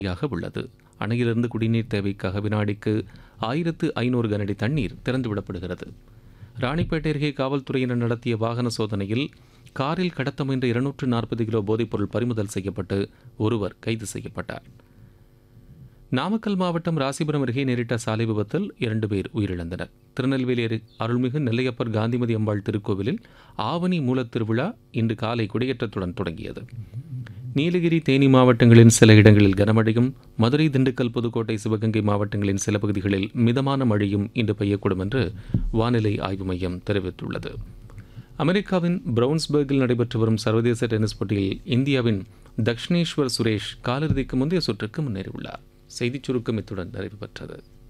யாக உள்ளது அணையிலிருந்து குடிநீர் தேவைக்காக வினாடிக்கு ஆயிரத்து ஐநூறு கனஅடி தண்ணீர் திறந்துவிடப்படுகிறது ராணிப்பேட்டை அருகே காவல்துறையினர் நடத்திய வாகன சோதனையில் காரில் கடத்த முயன்ற இருநூற்று நாற்பது கிலோ போதைப்பொருள் பறிமுதல் செய்யப்பட்டு ஒருவர் கைது செய்யப்பட்டார் நாமக்கல் மாவட்டம் ராசிபுரம் அருகே நேரிட்ட சாலை விபத்தில் இரண்டு பேர் உயிரிழந்தனர் திருநெல்வேலி அரு- அருள்மிகு நெல்லையப்பர் காந்திமதி அம்பாள் திருக்கோவிலில் ஆவணி மூலத் திருவிழா இன்று காலை கொடியேற்றத்துடன் தொடங்கியது நீலகிரி தேனி மாவட்டங்களின் சில இடங்களில் கனமழையும் மதுரை திண்டுக்கல் புதுக்கோட்டை சிவகங்கை மாவட்டங்களின் சில பகுதிகளில் மிதமான மழையும் இன்று பெய்யக்கூடும் என்று வானிலை ஆய்வு மையம் தெரிவித்துள்ளது அமெரிக்காவின் பிரவுன்ஸ்பர்கில் நடைபெற்று வரும் சர்வதேச டென்னிஸ் போட்டியில் இந்தியாவின் தக்ஷிணேஸ்வர் சுரேஷ் காலிறுதிக்கு முந்தைய சுற்றுக்கு முன்னேறியுள்ளார் செய்திச் சுருக்கம் இத்துடன் நிறைவு பெற்றது